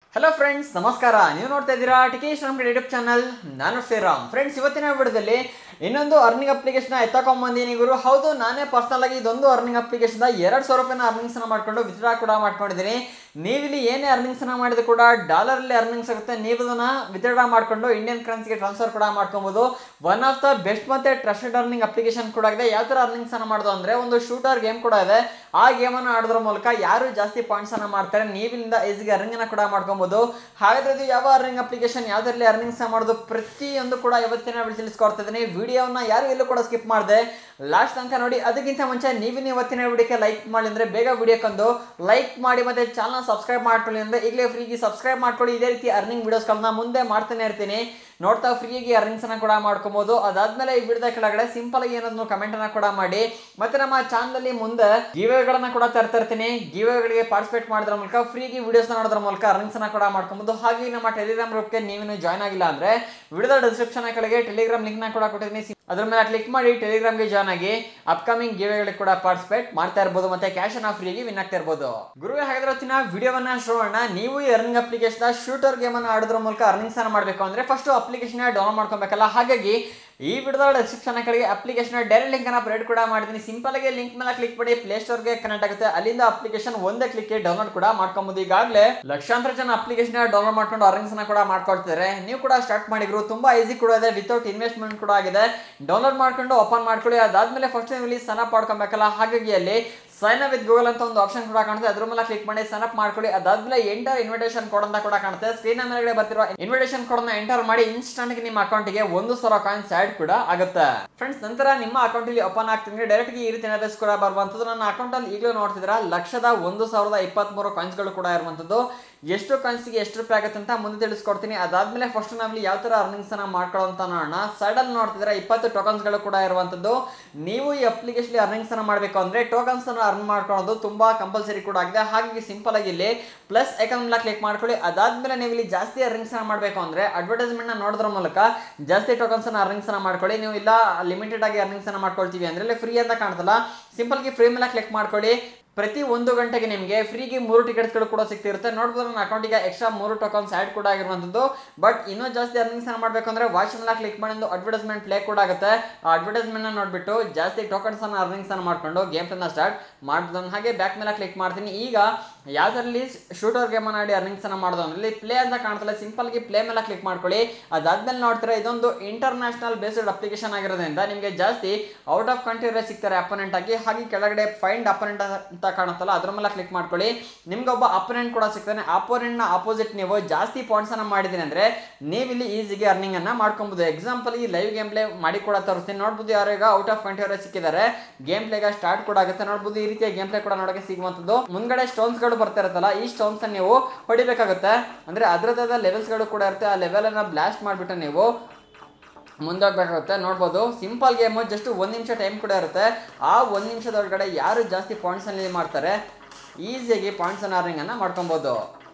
hello friends ನಮಸ್ಕಾರ ನೀವು ನೋಡ್ತಾ ಇದ್ದೀರಾ ಟಿಕೇಶ್ ರಾಮ್ ಯೂಟ್ಯೂಬ್ ಚಾನಲ್ ನಾನು ಶ್ರೀರಾಮ್ ಫ್ರೆಂಡ್ಸ್ ಇವತ್ತಿನ ವಿಡಿಯೋದಲ್ಲಿ ಇನ್ನೊಂದು ಅರ್ನಿಂಗ್ ಅಪ್ಲಿಕೇಶನ್ ಎತ್ತಕೊಂಬಂದಿನಿ ಗುರು ಹೌದು ನಾನೇ ಪರ್ಸನಲ್ ಆಗಿ ಇದೊಂದು ಅರ್ನಿಂಗ್ ಅಪ್ಲಿಕೇಶನ್ ಎರಡು ಸಾವಿರ ರೂಪಾಯಿನ ಅರ್ನಿಂಗ್ಸ್ ಮಾಡ್ಕೊಂಡು ವಿತ್ಡ್ರಾ ಕೂಡ ಮಾಡ್ಕೊಂಡಿದ್ದೀನಿ ನೀವಿಲ್ಲಿ ಏನೇ ಅರ್ನಿಂಗ್ಸ್ ಮಾಡಿದ್ರು ಕೂಡ ಡಾಲರ್ ಅಲ್ಲಿ ಅರ್ನಿಂಗ್ಸ್ ಆಗುತ್ತೆ ನೀವು ಅದನ್ನ ವಿತ್ಡ್ರಾ ಮಾಡ್ಕೊಂಡು ಇಂಡಿಯನ್ ಕರೆನ್ಸಿಗೆ ಟ್ರಾನ್ಸ್ಫರ್ ಕೂಡ ಮಾಡ್ಕೊಬಹುದು ಒನ್ ಆಫ್ ದ ಬೆಸ್ಟ್ ಮತ್ತೆ ಟ್ರಸ್ಟೆಡ್ ಅರ್ನಿಂಗ್ ಅಪ್ಲಿಕೇಶನ್ ಕೂಡ ಇದೆ ಯಾವ ತರ ಅರ್ನಿಂಗ್ಸ್ ಅನ್ನ ಮಾಡೋದು ಅಂದ್ರೆ ಒಂದು ಶೂಟರ್ ಗೇಮ್ ಕೂಡ ಇದೆ ಆ ಗೇಮ್ ಅನ್ನು ಆಡೋದ್ರ ಮೂಲಕ ಯಾರು ಜಾಸ್ತಿ ಪಾಯಿಂಟ್ಸ್ ಅನ್ನ ಮಾಡ್ತಾರೆ ನೀವಿಂದ ಈಸಿಗೆ ಅರ್ನಿಂಗ್ ಅನ್ನ ಕೂಡ ಮಾಡ್ಕೊಬಹುದು ಹಾಗಾದ್ರೆ ಇದು ಯಾವ ಅರ್ನಿಂಗ್ ಅಪ್ಲಿಕೇಶನ್ ಯಾವ್ದ್ರಲ್ಲಿ ಅರ್ನಿಂಗ್ಸ್ ಮಾಡೋದು ಪ್ರತಿಯೊಂದು ಕೂಡ ಇವತ್ತಿನ ವಿಡಿಯೋ ತಿಳಿಸ್ಕೊಡ್ತಾ ಇದ್ದೀನಿ ವಿಡಿಯೋನ ಯಾರು ಎಲ್ಲೂ ಕೂಡ ಸ್ಕಿಪ್ ಮಾಡಿದೆ ಲಾಸ್ಟ್ ತನಕ ನೋಡಿ ಅದಕ್ಕಿಂತ ಮುಂಚೆ ನೀವು ಇವತ್ತಿನ ವಿಡಿಯೋಕ್ಕೆ ಲೈಕ್ ಮಾಡಿ ಅಂದ್ರೆ ಬೇಗ ವಿಡಿಯೋಕ್ಕೊಂದು ಲೈಕ್ ಮಾಡಿ ಮತ್ತೆ ಚಾನಲ್ ಸಬ್ಸ್ಕ್ರೈಬ್ ಮಾಡ್ಕೊಳ್ಳಿ ಅಂದ್ರೆ ಈಗಲೇ ಫ್ರೀಗೆ ಸಬ್ಸ್ಕ್ರೈಬ್ ಮಾಡ್ಕೊಳ್ಳಿ ಇದೇ ರೀತಿ ಅರ್ನಿಂಗ್ ವಿಡಿಯೋಸ್ಗಳನ್ನ ಮುಂದೆ ಮಾಡ್ತಾನೆ ಇರ್ತೀನಿ ನೋಡ್ತಾ ಫ್ರೀಯಾಗಿ ಅರ್ನಿಂಗ್ಸ್ ಅನ್ನ ಕೂಡ ಮಾಡ್ಕೊಬಹುದು ಅದಾದ್ಮೇಲೆ ಈ ವಿಡಿಯೋದ ಕೆಳಗಡೆ ಸಿಂಪಲ್ ಆಗಿ ಏನಾದ್ರು ಕಮೆಂಟ್ ಅನ್ನ ಕೂಡ ಮಾಡಿ ಮತ್ತೆ ನಮ್ಮ ಚಾನಲ್ ಅಲ್ಲಿ ಮುಂದೆ ಗಿವೇಗಳನ್ನ ಕೂಡ ತರ್ತಾ ಇರ್ತೀನಿ ಗಿವೇಗಳಿಗೆ ಪಾರ್ಟಿಸಿಪೇಟ್ ಮಾಡೋದ್ರ ಮೂಲಕ ಫ್ರೀಗೆ ವಿಡಿಯೋಸ್ ನೋಡೋದ್ರ ಮೂಲಕ ಅರ್ನಿಂಗ್ಸ್ ಅನ್ನ ಕೂಡ ಮಾಡ್ಕೊಬಹುದು ಹಾಗೆ ನಮ್ಮ ಟೆಲಿಗ್ರಾಮ್ ಗ್ರೂಪ್ಗೆ ನೀವೇನು ಜಾಯ್ನ್ ಆಗಿಲ್ಲ ಅಂದ್ರೆ ವಿಡಿಯೋದ ಡಿಸ್ಕ್ರಿಪ್ಷನ್ ಕೆಳಗೆ ಟೆಲಿಗ್ರಾಮ್ ಲಿಂಕ್ ನ ಕೂಡ ಕೊಟ್ಟಿದ್ದೀನಿ ಅದ್ರ ಮೇಲೆ ಕ್ಲಿಕ್ ಮಾಡಿ ಟೆಲಿಗ್ರಾಮ್ಗೆ ಜಾಯ್ನ್ ಆಗಿ ಅಪ್ಕಮಿಂಗ್ ಗಿವೇಗಳಿಗೆ ಕೂಡ ಪಾರ್ಟಿಸಿಪೇಟ್ ಮಾಡ್ತಾ ಇರ್ಬೋದು ಮತ್ತೆ ಕ್ಯಾಶ್ ಅನ್ನ ಫ್ರೀಗೆ ವಿನ್ ಆಗ್ತಾ ಇರ್ಬೋದು ಗುರುವೆ ಹಾಗಾದ್ರೆ ಇವತ್ತಿನ ವಿಡಿಯೋವನ್ನ ಶೋಣ ನೀವು ಈ ಅರ್ನಿಂಗ್ ಅಪ್ಲಿಕೇಶನ್ ಶೂಟರ್ ಗೇಮ್ ಅನ್ನ ಆಡೋದ್ರ ಮೂಲಕ ಅರ್ನಿಂಗ್ಸ್ ಅನ್ನ ಮಾಡಬೇಕು ಅಂದ್ರೆ ಫಸ್ಟ್ ಅಪ್ಲಿಕೇಶನ್ ಡೌನ್ಲೋಡ್ ಮಾಡ್ಕೊಬೇಕಲ್ಲ ಹಾಗಾಗಿ ಈ ವಿಡಿಯೋದ ಡಿಸ್ಕ್ರಿಪ್ಷನ್ ಕೆಳಗೆ ಅಪ್ಲಿಕೇಶನ್ ಡೈರೆಕ್ಟ್ ಲಿಂಕ್ ಅನ್ನ ಪ್ರೊವೈಡ್ ಕೂಡ ಮಾಡಿದ್ದೀನಿ ಸಿಂಪಲ್ ಆಗಿ ಲಿಂಕ್ ಮೇಲೆ ಕ್ಲಿಕ್ ಮಾಡಿ ಪ್ಲೇ ಸ್ಟೋರ್ಗೆ ಕನೆಕ್ಟ್ ಆಗುತ್ತೆ ಅಲ್ಲಿಂದ ಅಪ್ಲಿಕೇಶನ್ ಒಂದೇ ಕ್ಲಿಕ್ ಡೌನ್ಲೋಡ್ ಕೂಡ ಮಾಡ್ಕೊಬಹುದು ಈಗಾಗಲೇ ಲಕ್ಷಾಂತರ ಜನ ಅಪ್ಲಿಕೇಶನ್ ಡೌನ್ಲೋಡ್ ಮಾಡ್ಕೊಂಡು ಅರ್ನಿಂಗ್ಸ್ ಅನ್ನ ಕೂಡ ಮಾಡ್ಕೊಳ್ತಿದ್ದಾರೆ ನೀವು ಕೂಡ ಸ್ಟಾರ್ಟ್ ಮಾಡಿದ್ರು ತುಂಬಾ ಈಸಿ ಕೂಡ ಇದೆ ವಿತೌಟ್ ಇನ್ವೆಸ್ಟ್ಮೆಂಟ್ ಕೂಡ ಆಗಿದೆ ಡೌನ್ಲೋಡ್ ಮಾಡ್ಕೊಂಡು ಓಪನ್ ಮಾಡ್ಕೊಳ್ಳಿ ಅದಾದ್ಮೇಲೆ ಫಸ್ಟ್ ನೀವು ಇಲ್ಲಿ ಸನ್ ಅಪ್ ಮಾಡ್ಕೊಬೇಕಲ್ಲ ಹಾಗಾಗಿ ಅಲ್ಲಿ ಸೈನ್ ಅಪ್ ವಿತ್ ಗೂಗಲ್ ಅಂತ ಒಂದು ಆಪ್ಷನ್ ಕೂಡ ಕಾಣುತ್ತೆ ಅದ್ರ ಮೇಲೆ ಕ್ಲಿಕ್ ಮಾಡಿ ಸೈನ್ ಅಪ್ ಮಾಡ್ಕೊಳ್ಳಿ ಅದಾದ್ಮೇಲೆ ಎಂಟರ್ ಇನ್ವಿಟೇಷನ್ ಕೋಡ್ ಅಂತ ಕೂಡ ಕಾಣುತ್ತೆ ಸ್ಕ್ರೀನ್ ಮೇಲ್ಗಡೆ ಬರ್ತಿರೋ ಇನ್ವಿಟೇಷನ್ ಕೋಡ್ ನ ಎಂಟರ್ ಮಾಡಿ ಇನ್ಸ್ಟಂಟ್ ಗೆ ನಿಮ್ಮ ಅಕೌಂಟ್ಗೆ ಒಂದು ಸಾವಿರ ಕಾಯಿನ್ಸ್ ಆಡ್ ಕೂಡ ಆಗುತ್ತೆ ಫ್ರೆಂಡ್ಸ್ ನಂತರ ನಿಮ್ಮ ಅಕೌಂಟ್ ಇಲ್ಲಿ ಓಪನ್ ಆಗ್ತಿದ್ರೆ ಡೈರೆಕ್ಟ್ ಈ ರೀತಿ ಎನರ್ಸ್ ಕೂಡ ಬರುವಂತದ್ದು ನನ್ನ ಅಕೌಂಟ್ ಅಲ್ಲಿ ಈಗಲೂ ನೋಡ್ತಿದ್ರ ಲಕ್ಷದ ಒಂದು ಸಾವಿರದ ಇಪ್ಪತ್ತ್ ಮೂರು ಕಾಯಿನ್ಸ್ ಗಳು ಕೂಡ ಇರುವಂತದ್ದು ಎಷ್ಟು ಕಾಯಿನ್ಸ್ಗೆ ಎಷ್ಟು ರೂಪಾಯಿ ಆಗುತ್ತೆ ಅಂತ ಮುಂದೆ ತಿಳಿಸ್ಕೊಡ್ತೀನಿ ಅದಾದ್ಮೇಲೆ ಫಸ್ಟ್ ನಾವಿಲ್ಲಿ ಯಾವ ತರ ಅರ್ನಿಂಗ್ಸ್ ಅನ್ನ ಮಾಡ್ಕೊಳ್ಳೋಂತ ನೋಡೋಣ ಸೈಡಲ್ಲಿ ನೋಡ್ತಿದ್ರೆ ಇಪ್ಪತ್ತು ಟೋಕನ್ಸ್ ಗಳು ಕೂಡ ಇರುವಂತದ್ದು ನೀವು ಈ ಅಪ್ಲಿಕೇಶನ್ ಅರ್ನಿಂಗ್ಸ್ ಅನ್ನ ಮಾಡಬೇಕು ಅಂದ್ರೆ ಟೋಕನ್ಸ್ ಅನ್ನ ಅರ್ನ್ ಮಾಡ್ಕೊಳ್ಳೋದು ತುಂಬಾ ಕಂಪಲ್ಸರಿ ಕೂಡ ಆಗಿದೆ ಹಾಗಾಗಿ ಸಿಂಪಲ್ ಆಗಿ ಇಲ್ಲಿ ಪ್ಲಸ್ ಐಕನ್ ಮೇಲೆ ಕ್ಲಿಕ್ ಮಾಡ್ಕೊಳ್ಳಿ ಅದಾದ್ಮೇಲೆ ನೀವು ಇಲ್ಲಿ ಜಾಸ್ತಿ ಅರ್ನಿಂಗ್ಸ್ ಅನ್ನ ಮಾಡಬೇಕು ಅಂದ್ರೆ ಅಡ್ವರ್ಟೈಸ್ಮೆಂಟ್ ನ ನೋಡೋದ್ರ ಮೂಲಕ ಜಾಸ್ತಿ ಟೋಕನ್ಸ್ ಅನ್ನ ಅರ್ನಿಂಗ್ಸ್ ಅನ್ನ ಮಾಡ್ಕೊಳ್ಳಿ ನೀವು ಇಲ್ಲ ಲಿಮಿಟೆಡ್ ಆಗಿ ಅರ್ನಿಂಗ್ಸ್ ಅನ್ನ ಮಾಡ್ಕೊಳ್ತೀವಿ ಅಂದ್ರೆ ಇಲ್ಲಿ ಫ್ರೀ ಅಂತ ಕಾಣ್ತಲ್ಲ ಸಿಂಪಲ್ ಗೆ ಫ್ರೀ ಮೇಲೆ ಕ್ಲಿಕ್ ಮಾಡ್ಕೊಳ್ಳಿ ಪ್ರತಿ ಒಂದು ಗಂಟೆಗೆ ನಿಮಗೆ ಫ್ರೀಗೆ ಮೂರು ಟಿಕೆಟ್ಸ್ಗಳು ಕೂಡ ಸಿಗ್ತಿರುತ್ತೆ ನೋಡ್ಬೋದು ನನ್ನ ಅಕೌಂಟಿಗೆ ಎಕ್ಸ್ಟ್ರಾ ಮೂರು ಟೋಕನ್ಸ್ ಆ್ಯಡ್ ಕೂಡ ಆಗಿರುವಂಥದ್ದು ಬಟ್ ಇನ್ನೂ ಜಾಸ್ತಿ ಅರ್ನಿಂಗ್ಸ್ ಮಾಡಬೇಕು ಅಂದರೆ ವಾಚ್ ಮೇಲೆ ಕ್ಲಿಕ್ ಮಾಡಿ ಒಂದು ಅಡ್ವರ್ಟೈಸ್ಮೆಂಟ್ ಪ್ಲೇ ಕೂಡ ಆಗುತ್ತೆ ಆ ಅಡ್ವರ್ಟೈಸ್ಮೆಂಟ್ನ ನೋಡಿಬಿಟ್ಟು ಜಾಸ್ತಿ ಟೋಕನ್ಸ್ ಅನ್ನು ಅರ್ನಿಂಗ್ಸ್ ಅನ್ನು ಮಾಡ್ಕೊಂಡು ಗೇಮ್ ಪ್ಲೇನ ಸ್ಟಾರ್ಟ್ ಮಾಡ್ಬೋದು ಹಾಗೆ ಬ್ಯಾಕ್ ಮೇಲೆ ಕ್ಲಿಕ್ ಮಾಡ್ತೀನಿ ಈಗ ಯಾವ್ದರಲ್ಲಿ ಶೂಟರ್ ಗೇಮ್ ಆಡಿ ಅರ್ನಿಂಗ್ಸ್ ಅನ್ನ ಮಾಡೋದು ಅಂದ್ರೆ ಪ್ಲೇ ಅಂತ ಕಾಣ್ತಲ್ಲ ಸಿಂಪಲ್ ಗೆ ಪ್ಲೇ ಮೇಲೆ ಕ್ಲಿಕ್ ಮಾಡ್ಕೊಳ್ಳಿ ಅದಾದ್ಮೇಲೆ ನೋಡ್ತೀರಾ ಇದೊಂದು ಇಂಟರ್ನ್ಯಾಷನಲ್ ಬೇಸ್ಡ್ ಅಪ್ಲಿಕೇಶನ್ ಆಗಿರೋದ್ರಿಂದ ನಿಮಗೆ ಜಾಸ್ತಿ ಔಟ್ ಆಫ್ ಕಂಟ್ರಿ ಸಿಗ್ತಾರೆ ಅಪೋನೆಂಟ್ ಆಗಿ ಹಾಗೆ ಕೆಳಗಡೆ ಫೈಂಡ್ ಅಪೋನೆಂಟ್ ಅಂತ ಕಾಣುತ್ತಲ್ಲ ಅದ್ರ ಮೇಲೆ ಕ್ಲಿಕ್ ಮಾಡ್ಕೊಳ್ಳಿ ನಿಮ್ಗೆ ಒಬ್ಬ ಅಪೋನೆಂಟ್ ಕೂಡ ಸಿಗ್ತಾನೆ ಅಪೋನೆಂಟ್ ನ ಆಪೋಸಿಟ್ ನೀವು ಜಾಸ್ತಿ ಪಾಯಿಂಟ್ಸ್ ಅನ್ನ ಮಾಡಿದೀನಿ ಅಂದ್ರೆ ನೀವಿಲ್ಲಿ ಈಸಿಗೆ ಅರ್ನಿಂಗ್ ಅನ್ನ ಮಾಡ್ಕೊಬಹುದು ಎಕ್ಸಾಂಪಲ್ ಈ ಲೈವ್ ಗೇಮ್ ಪ್ಲೇ ಮಾಡಿ ಕೂಡ ತೋರಿಸ್ತೀನಿ ನೋಡ್ಬೋದು ಯಾರು ಈಗ ಔಟ್ ಆಫ್ ಕಂಟ್ರಿ ಅವರೇ ಸಿಕ್ಕಿದ್ದಾರೆ ಗೇಮ್ ಪ್ಲೇಗ ಸ್ಟಾರ್ಟ್ ಕೂಡ ಆಗುತ್ತೆ ನೋಡ್ಬೋದು ಈ ರೀತಿಯ ಗೇಮ್ ಪ್ಲೇ ಕೂಡ ನೋಡಕ್ಕೆ ಸಿಗುವಂತದ್ದು ಮುಂದ್ಗಡೆ ಸ್ಟೋನ್ಸ್ ಗಳು ಬರ್ತಾ ಇರುತ್ತಲ್ಲ ಈ ಸ್ಟೋನ್ಸ್ ನೀವು ಹೊಡಿಬೇಕಾಗುತ್ತೆ ಅಂದ್ರೆ ಅದ್ರದ್ದಾದ ಲೆವೆಲ್ಸ್ ಗಳು ಕೂಡ ಇರುತ್ತೆ ಆ ಲೆವೆಲ್ ಅನ್ನ ಬ್ಲಾಸ್ಟ್ ಮಾಡ್ಬಿಟ್ಟು ನೀವು ಮುಂದೋಗ್ಬೇಕಾಗುತ್ತೆ ನೋಡ್ಬೋದು ಸಿಂಪಲ್ ಗೇಮು ಜಸ್ಟ್ ಒಂದು ನಿಮಿಷ ಟೈಮ್ ಕೂಡ ಇರುತ್ತೆ ಆ ಒಂದು ನಿಮಿಷದೊಳಗಡೆ ಯಾರು ಜಾಸ್ತಿ ಪಾಯಿಂಟ್ಸ್ ಅಲ್ಲಿ ಮಾಡ್ತಾರೆ ಈಸಿಯಾಗಿ ಪಾಯಿಂಟ್ಸ್ ಅನ್ನ ಅರ್ನಿಂಗ್ ಅನ್ನ ಮಾಡ್ಕೊಬೋದು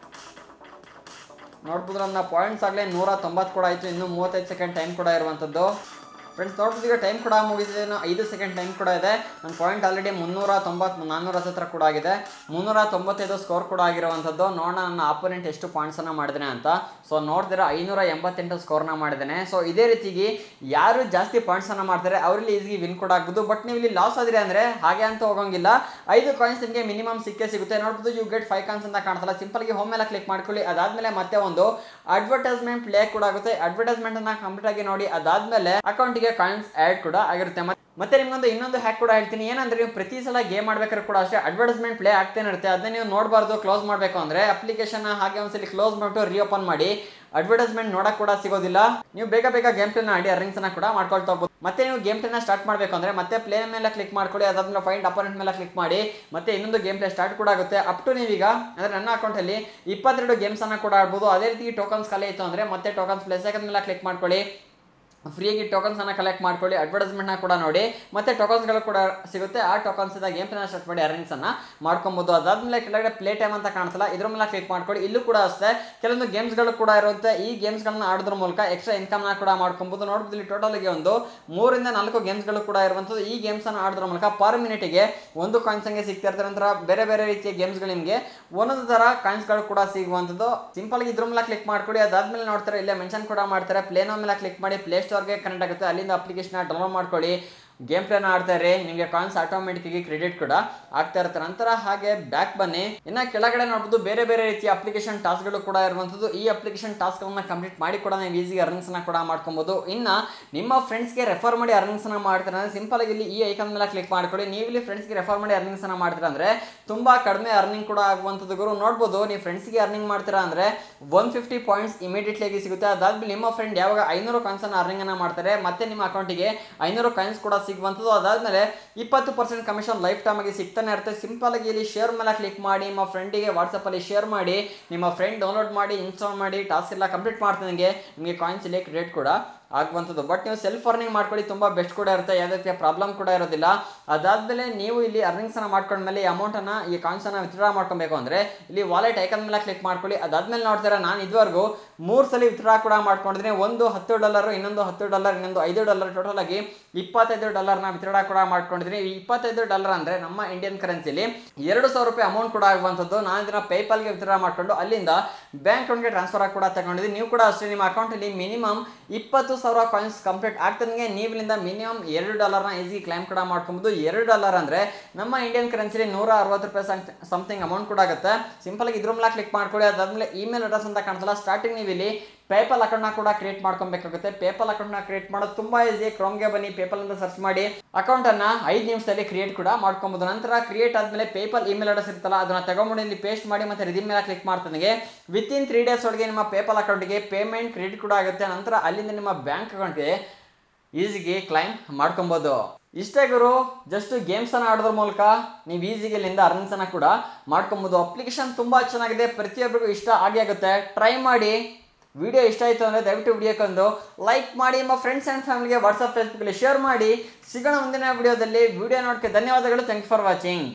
ನೋಡ್ಬೋದು ನನ್ನ ಪಾಯಿಂಟ್ಸ್ ಆಗಲೇ ನೂರ ತೊಂಬತ್ತು ಕೂಡ ಆಯಿತು ಇನ್ನು ಮೂವತ್ತೈದು ಸೆಕೆಂಡ್ ಟೈಮ್ ಕೂಡ ಇರುವಂಥದ್ದು ಫ್ರೆಂಡ್ಸ್ ನೋಡ್ಬೋದು ಈಗ ಟೈಮ್ ಕೂಡ ಮುಗಿದಿದೆ ಇನ್ನು ಐದು ಸೆಕೆಂಡ್ ಟೈಮ್ ಕೂಡ ಇದೆ ನನ್ನ ಪಾಯಿಂಟ್ ಆಲ್ರೆಡಿ ಮುನ್ನೂರ ತೊಂಬತ್ತು ನಾನ್ನೂರ ಹತ್ತಿರ ಕೂಡ ಆಗಿದೆ ಮುನ್ನೂರ ತೊಂಬತ್ತೈದು ಸ್ಕೋರ್ ಕೂಡ ಆಗಿರುವಂಥದ್ದು ನೋಡೋಣ ನನ್ನ ಆಪೋನೆಂಟ್ ಎಷ್ಟು ಪಾಯಿಂಟ್ಸನ್ನು ಮಾಡಿದ್ದೇನೆ ಅಂತ ಸೊ ನೋಡಿದ್ರೆ ಐನೂರ ಎಂಬತ್ತೆಂಟು ಸ್ಕೋರ್ನ ಮಾಡಿದ್ದೇನೆ ಸೊ ಇದೇ ರೀತಿಗೆ ಯಾರು ಜಾಸ್ತಿ ಪಾಯಿಂಟ್ಸನ್ನು ಮಾಡ್ತಾರೆ ಅವರಲ್ಲಿ ಈಸಿಗೆ ವಿನ್ ಕೂಡ ಆಗ್ಬೋದು ಬಟ್ ನೀವು ಇಲ್ಲಿ ಲಾಸ್ ಆದ್ರೆ ಅಂದರೆ ಹಾಗೆ ಅಂತ ಹೋಗೋಂಗಿಲ್ಲ ಐದು ಕಾಯಿನ್ಸ್ ನಿಮಗೆ ಮಿನಿಮಮ್ ಸಿಕ್ಕೇ ಸಿಗುತ್ತೆ ನೋಡ್ಬೋದು ಯು ಗೆಟ್ ಫೈವ್ ಕಾಯಿನ್ಸ್ ಅಂತ ಕಾಣ್ತಲ್ಲ ಸಿಂಪಲ್ಗೆ ಹೋಮ್ ಮೇಲೆ ಕ್ಲಿಕ್ ಮಾಡ್ಕೊಳ್ಳಿ ಅದಾದ್ಮೇಲೆ ಮತ್ತೆ ಒಂದು ಅಡ್ವರ್ಟೈಸ್ಮೆಂಟ್ ಪ್ಲೇ ಕೂಡ ಆಗುತ್ತೆ ಅಡ್ವರ್ಟೈಸ್ಮೆಂಟ್ ಅನ್ನ ಕಂಪ್ಲೀಟ್ ಆಗಿ ನೋಡಿ ಅದಾದ್ಮೇಲೆ ಅಕೌಂಟಿಗೆ ಕಾಯಿನ್ಸ್ ಆ್ಯಡ್ ಕೂಡ ಆಗಿರುತ್ತೆ ಮತ್ತೆ ನಿಮ್ಗೊಂದು ಇನ್ನೊಂದು ಹ್ಯಾಕ್ ಕೂಡ ಹೇಳ್ತೀನಿ ಏನಂದ್ರೆ ನೀವು ಪ್ರತಿ ಸಲ ಗೇಮ್ ಮಾಡ್ಬೇಕಾದ್ರೆ ಕೂಡ ಅಷ್ಟೇ ಅಡ್ವರ್ಟೈಸ್ಮೆಂಟ್ ಪ್ಲೇ ಆಗ್ತಾನೆ ಇರುತ್ತೆ ಅದನ್ನ ನೀವು ನೋಡಬಾರ್ದು ಕ್ಲೋಸ್ ಮಾಡಬೇಕು ಅಂದ್ರೆ ಅಪ್ಲಿಕೇಶನ್ ಹಾಗೆ ಒಂದ್ಸಲಿ ಕ್ಲೋಸ್ ಮಾಡಿಬಿಟ್ಟು ರೀಓಪನ್ ಮಾಡಿ ಅಡ್ವರ್ಟೈಸ್ಮೆಂಟ್ ನೋಡಕ್ ಕೂಡ ಸಿಗೋದಿಲ್ಲ ನೀವು ಬೇಗ ಬೇಗ ಗೇಮ್ ಪ್ಲೇನ ಆಡಿ ಅರ್ನಿಂಗ್ಸ್ ಅನ್ನ ಕೂಡ ಮಾಡ್ಕೊಳ್ತಾ ಹೋಗ್ಬೋದು ಮತ್ತೆ ನೀವು ಗೇಮ್ ಪ್ಲೇನ ಸ್ಟಾರ್ಟ್ ಮಾಡಬೇಕು ಅಂದ್ರೆ ಮತ್ತೆ ಪ್ಲೇ ಮೇಲೆ ಕ್ಲಿಕ್ ಮಾಡ್ಕೊಳ್ಳಿ ಅದಾದ್ಮೇಲೆ ಫೈಂಡ್ ಅಪೋನೆಂಟ್ ಮೇಲೆ ಕ್ಲಿಕ್ ಮಾಡಿ ಮತ್ತೆ ಇನ್ನೊಂದು ಗೇಮ್ ಪ್ಲೇ ಸ್ಟಾರ್ಟ್ ಕೂಡ ಆಗುತ್ತೆ ಅಪ್ ಟು ನೀವೀಗ ಅಂದ್ರೆ ನನ್ನ ಅಕೌಂಟ್ ಅಲ್ಲಿ ಇಪ್ಪತ್ತೆರಡು ಗೇಮ್ಸ್ ಅನ್ನ ಕೂಡ ಆಡ್ಬೋದು ಅದೇ ರೀತಿ ಟೋಕನ್ಸ್ ಖಾಲಿ ಇತ್ತು ಅಂದ್ರೆ ಮತ್ತೆ ಟೋಕನ್ಸ್ ಪ್ಲೇ ಸೆಕೆಂಡ್ ಮೇಲೆ ಕ್ಲಿಕ್ ಮಾಡ್ಕೊಳ್ಳಿ ಫ್ರೀಯಾಗಿ ಟೋಕನ್ಸನ್ನು ಕಲೆಕ್ಟ್ ಮಾಡ್ಕೊಳ್ಳಿ ಅಡ್ವರ್ಟೈಸ್ಮೆಂಟ್ನ ಕೂಡ ನೋಡಿ ಮತ್ತೆ ಟೋಕನ್ಸ್ಗಳು ಕೂಡ ಸಿಗುತ್ತೆ ಆ ಟೋಕನ್ಸ್ ಇಂದ ಗೇಮ್ ಪ್ಲೇನ ಸ್ಟಾರ್ಟ್ ಮಾಡಿ ಅರ್ನಿಂಗ್ಸನ್ನು ಮಾಡ್ಕೊಬೋದು ಅದಾದ್ಮೇಲೆ ಕೆಳಗಡೆ ಪ್ಲೇ ಟೈಮ್ ಅಂತ ಕಾಣ್ತಲ್ಲ ಇದ್ರ ಮೇಲೆ ಕ್ಲಿಕ್ ಮಾಡ್ಕೊಳ್ಳಿ ಇಲ್ಲೂ ಕೂಡ ಅಷ್ಟೇ ಕೆಲವೊಂದು ಗೇಮ್ಸ್ಗಳು ಕೂಡ ಇರುತ್ತೆ ಈ ಗೇಮ್ಸ್ಗಳನ್ನ ಆಡೋದ್ರ ಮೂಲಕ ಎಕ್ಸ್ಟ್ರಾ ಇನ್ಕಮ್ನ ಕೂಡ ಮಾಡ್ಕೊಬೋದು ನೋಡ್ಬೋದು ಇಲ್ಲಿ ಟೋಟಲ್ ಆಗಿ ಒಂದು ಮೂರಿಂದ ನಾಲ್ಕು ಗೇಮ್ಸ್ಗಳು ಕೂಡ ಇರುವಂಥದ್ದು ಈ ಗೇಮ್ಸನ್ನು ಆಡೋದ್ರ ಮೂಲಕ ಪರ್ ಮಿನಿಟಿಗೆ ಒಂದು ಕಾಯಿನ್ಸ್ ಹಂಗೆ ಸಿಗ್ತಾ ಇರ್ತಾರೆ ನಂತರ ಬೇರೆ ಬೇರೆ ರೀತಿಯ ಗೇಮ್ಸ್ಗಳು ನಿಮಗೆ ಒಂದೊಂದು ಥರ ಕಾಯಿನ್ಸ್ಗಳು ಕೂಡ ಸಿಗುವಂಥದ್ದು ಸಿಂಪಲ್ ಆಗಿ ಇದ್ರ ಮೇಲೆ ಕ್ಲಿಕ್ ಮಾಡ್ಕೊಳ್ಳಿ ಅದಾದ್ಮೇಲೆ ನೋಡ್ತಾರೆ ಇಲ್ಲೇ ಮೆನ್ಷನ್ ಕೂಡ ಮಾಡ್ತಾರೆ ಪ್ಲೇನೋ ಮೇಲೆ ಕ್ಲಿಕ್ ಮಾಡಿ ಪ್ಲೇ ಸ್ಟೋರ್ಗೆ ಕನೆಕ್ಟ್ ಆಗುತ್ತೆ ಅಲ್ಲಿಂದ ಅಪ್ಲಿಕೇಶನ್ ಡೌನ್ಲೋಡ್ ಮಾಡ್ಕೊಳ್ಳಿ ಗೇಮ್ ಪ್ಲೇನ ಆಡ್ತಾರೆ ನಿಮಗೆ ಕಾಯಿನ್ಸ್ ಆಟೋಮೆಟಿಕ್ಗೆ ಕ್ರೆಡಿಟ್ ಕೂಡ ಆಗ್ತಾ ಇರುತ್ತೆ ನಂತರ ಹಾಗೆ ಬ್ಯಾಕ್ ಬನ್ನಿ ಇನ್ನ ಕೆಳಗಡೆ ನೋಡ್ಬೋದು ಬೇರೆ ಬೇರೆ ರೀತಿಯ ಅಪ್ಲಿಕೇಶನ್ ಟಾಸ್ಕ್ಗಳು ಕೂಡ ಇರುವಂಥದ್ದು ಈ ಅಪ್ಲಿಕೇಶನ್ ಟಾಸ್ಕ್ಗಳನ್ನ ಕಂಪ್ಲೀಟ್ ಮಾಡಿ ಕೂಡ ನೀವು ಈಸಿಗೆ ಅರ್ನಿಂಗ್ಸ್ನ ಕೂಡ ಮಾಡ್ಕೊಬೋದು ಇನ್ನ ನಿಮ್ಮ ಫ್ರೆಂಡ್ಸ್ಗೆ ರೆಫರ್ ಮಾಡಿ ಅರ್ನಿಂಗ್ಸ್ನ ಮಾಡ್ತಾರೆ ಅಂದರೆ ಸಿಂಪಲ್ ಆಗಿ ಇಲ್ಲಿ ಈ ಐಕನ್ ಮೇಲೆ ಕ್ಲಿಕ್ ಮಾಡ್ಕೊಳ್ಳಿ ನೀವು ಇಲ್ಲಿ ಫ್ರೆಂಡ್ಸ್ಗೆ ರೆಫರ್ ಮಾಡಿ ಅರ್ನಿಂಗ್ಸ್ನ ಮಾಡ್ತೀರಾ ಅಂದರೆ ತುಂಬಾ ಕಡಿಮೆ ಅರ್ನಿಂಗ್ ಕೂಡ ಆಗುವಂಥದ್ದು ಗುರು ನೋಡ್ಬೋದು ನೀವು ಫ್ರೆಂಡ್ಸ್ಗೆ ಅರ್ನಿಂಗ್ ಮಾಡ್ತೀರಾ ಅಂದರೆ ಒನ್ ಫಿಫ್ಟಿ ಪಾಯಿಂಟ್ಸ್ ಇಮಿಡಿಯೇಟ್ಲಿ ಆಗಿ ಸಿಗುತ್ತೆ ಅದಾದ್ಮೇಲೆ ನಿಮ್ಮ ಫ್ರೆಂಡ್ ಯಾವಾಗ ಐನೂರು ಕಾಯಿನ್ಸನ್ನು ಅರ್ನಿಂಗನ್ನು ಮಾಡ್ತಾರೆ ಮತ್ತೆ ನಿಮ್ಮ ಅಕೌಂಟಿಗೆ ಐನೂರು ಕಾಯಿನ್ಸ್ ಕೂಡ ಸಿಗುವಂಥದ್ದು ಅದಾದ್ಮೇಲೆ ಇಪ್ಪತ್ತು ಪರ್ಸೆಂಟ್ ಕಮಿಷನ್ ಲೈಫ್ ಟೈಮ್ ಆಗಿ ಸಿಗ್ತಾನೆ ಇರುತ್ತೆ ಸಿಂಪಲ್ ಆಗಿ ಇಲ್ಲಿ ಶೇರ್ ಮೇಲೆ ಕ್ಲಿಕ್ ಮಾಡಿ ನಿಮ್ಮ ಫ್ರೆಂಡಿಗೆ ವಾಟ್ಸಪ್ಪಲ್ಲಿ ಶೇರ್ ಮಾಡಿ ನಿಮ್ಮ ಫ್ರೆಂಡ್ ಡೌನ್ಲೋಡ್ ಮಾಡಿ ಇನ್ಸ್ಟಾಲ್ ಮಾಡಿ ಟಾಸ್ಕ್ ಎಲ್ಲ ಕಂಪ್ಲೀಟ್ ಮಾಡ್ತಾನೆ ನಿಮಗೆ ಕಾಯಿನ್ಸ್ ಇಲ್ಲಿ ಕ್ರೆಡಿಟ್ ಕೂಡ ಆಗುವಂಥದ್ದು ಬಟ್ ನೀವು ಸೆಲ್ಫ್ ಅರ್ನಿಂಗ್ ಮಾಡ್ಕೊಳ್ಳಿ ತುಂಬ ಬೆಸ್ಟ್ ಕೂಡ ಇರುತ್ತೆ ಯಾವುದೇ ರೀತಿಯ ಪ್ರಾಬ್ಲಮ್ ಕೂಡ ಇರೋದಿಲ್ಲ ಅದಾದಮೇಲೆ ನೀವು ಇಲ್ಲಿ ಅರ್ನಿಂಗ್ಸನ್ನು ಮಾಡ್ಕೊಂಡ್ಮೇಲೆ ಈ ಅಮೌಂಟನ್ನು ಈ ಕಾಯಿನ್ಸನ್ನು ವಿತ್ಡ್ರಾ ಮಾಡ್ಕೊಬೇಕು ಅಂದರೆ ಇಲ್ಲಿ ವಾಲೆಟ್ ಐಕನ್ ಮೇಲೆ ಕ್ಲಿಕ್ ಮಾಡ್ಕೊಳ್ಳಿ ಅದಾದ್ಮೇಲೆ ನೋಡ್ತೀರಾ ನಾನು ಇದುವರೆಗೂ ಮೂರು ಸಲ ವಿತ್ಡ್ರಾ ಕೂಡ ಮಾಡ್ಕೊಂಡಿದ್ದೀನಿ ಒಂದು ಹತ್ತು ಡಾಲರ್ ಇನ್ನೊಂದು ಹತ್ತು ಡಾಲರ್ ಇನ್ನೊಂದು ಐದು ಡಾಲರ್ ಟೋಟಲ್ ಆಗಿ ಇಪ್ಪತ್ತೈದು ಡಾಲರ್ನ ವಿತ್ಡ್ರಾ ಕೂಡ ಮಾಡ್ಕೊಂಡಿದ್ದೀನಿ ಈ ಇಪ್ಪತ್ತೈದು ಡಾಲರ್ ಅಂದರೆ ನಮ್ಮ ಇಂಡಿಯನ್ ಕರೆನ್ಸಿಲಿ ಎರಡು ಸಾವಿರ ರೂಪಾಯಿ ಅಮೌಂಟ್ ಕೂಡ ಆಗುವಂಥದ್ದು ನಾನು ಇದನ್ನ ಪೇಪಲ್ಗೆ ವಿತ್ಡ್ರಾ ಮಾಡ್ಕೊಂಡು ಅಲ್ಲಿಂದ ಬ್ಯಾಂಕ್ ಅಕೌಂಟ್ಗೆ ಟ್ರಾನ್ಸ್ಫರ್ ಆಗಿ ಕೂಡ ತಗೊಂಡಿದ್ದೀನಿ ನೀವು ಕೂಡ ಅಷ್ಟೇ ನಿಮ್ಮ ಅಕೌಂಟಲ್ಲಿ ಮಿನಿಮಮ್ ಇಪ್ಪತ್ತು ಸಾವಿರ ಕಾಯಿನ್ಸ್ ಕಂಪ್ಲೀಟ್ ಆಗ್ತದಂಗೆ ನೀವು ಇಲ್ಲಿಂದ ಮಿನಿಮಮ್ ಎರಡು ಡಾಲರ್ನ ಈಸಿ ಕ್ಲೈಮ್ ಕೂಡ ಮಾಡ್ಕೊಬೋದು ಎರಡು ಡಾಲರ್ ಅಂದರೆ ನಮ್ಮ ಇಂಡಿಯನ್ ಕರೆನ್ಸಿಲಿ ನೂರ ಅರವತ್ತು ರೂಪಾಯಿ ಸಮಥಿಂಗ್ ಅಮೌಂಟ್ ಕೂಡ ಆಗುತ್ತೆ ಸಿಂಪಲ್ ಆಗಿ ಇದ್ರ ಮೇಲೆ ಕ್ಲಿಕ್ ಮಾಡ್ಕೊಳ್ಳಿ ಅದಾದ್ಮೇಲೆ ಇಮೇಲ್ ಅಡ್ರೆಸ್ ಅಂತ ಕಾಣ್ತಲ್ಲ ಸ್ಟಾರ್ಟಿಂಗ್ ನೀವು ಇಲ್ಲಿ ಪೇಪಲ್ ಅಕೌಂಟ್ನ ಕೂಡ ಕ್ರಿಯೇಟ್ ಮಾಡ್ಕೊಬೇಕಾಗುತ್ತೆ ಪೇಪಲ್ ಅಕೌಂಟ್ನ ಕ್ರಿಯೇಟ್ ಮಾಡೋದು ತುಂಬಾ ಈಸಿ ಕ್ರೋಮ್ಗೆ ಬನ್ನಿ ಪೇಪಲ್ ಅಂತ ಸರ್ಚ್ ಮಾಡಿ ಅಕೌಂಟನ್ನು ಐದು ನಿಮಿಷದಲ್ಲಿ ಕ್ರಿಯೇಟ್ ಕೂಡ ಮಾಡ್ಕೊಬೋದು ನಂತರ ಕ್ರಿಯೇಟ್ ಆದಮೇಲೆ ಪೇಪಲ್ ಇಮೇಲ್ ಅಡ್ರೆಸ್ ಇರ್ತಲ್ಲ ಅದನ್ನ ತಗೊಂಡು ಇಲ್ಲಿ ಪೇಸ್ಟ್ ಮಾಡಿ ಮತ್ತೆ ರಿದೀಮ್ ಮೇಲೆ ಕ್ಲಿಕ್ ಮಾಡ್ತಾನೆ ವಿತ್ ಇನ್ ತ್ರೀ ಡೇಸ್ ಒಳಗೆ ನಿಮ್ಮ ಪೇಪಲ್ ಅಕೌಂಟ್ಗೆ ಪೇಮೆಂಟ್ ಕ್ರೆಡಿಟ್ ಕೂಡ ಆಗುತ್ತೆ ನಂತರ ಅಲ್ಲಿಂದ ನಿಮ್ಮ ಬ್ಯಾಂಕ್ ಅಕೌಂಟ್ಗೆ ಈಸಿಗೆ ಕ್ಲೈಮ್ ಮಾಡ್ಕೊಬೋದು ಇಷ್ಟೇ ಗುರು ಜಸ್ಟ್ ಗೇಮ್ಸನ್ನು ಆಡೋದ್ರ ಮೂಲಕ ನೀವು ಈಸಿಗೆ ಇಲ್ಲಿಂದ ಅರ್ನಿಂಗ್ಸನ್ನು ಕೂಡ ಮಾಡ್ಕೊಬೋದು ಅಪ್ಲಿಕೇಶನ್ ತುಂಬ ಚೆನ್ನಾಗಿದೆ ಪ್ರತಿಯೊಬ್ಬರಿಗೂ ಇಷ್ಟ ಆಗೇ ಆಗುತ್ತೆ ಟ್ರೈ ಮಾಡಿ ವಿಡಿಯೋ ಇಷ್ಟ ಆಯಿತು ಅಂದರೆ ದಯವಿಟ್ಟು ವಿಡಿಯೋಕ್ಕೊಂದು ಲೈಕ್ ಮಾಡಿ ನಿಮ್ಮ ಫ್ರೆಂಡ್ಸ್ ಆ್ಯಂಡ್ ಫ್ಯಾಮಿಲಿಗೆ ವಾಟ್ಸಪ್ ಫೇಸ್ಬುಕ್ಕಲ್ಲಿ ಶೇರ್ ಮಾಡಿ ಸಿಗೋಣ ಮುಂದಿನ ವಿಡಿಯೋದಲ್ಲಿ ವಿಡಿಯೋ ನೋಡೋಕ್ಕೆ ಧನ್ಯವಾದಗಳು ಥ್ಯಾಂಕ್ ಫಾರ್ ವಾಚಿಂಗ್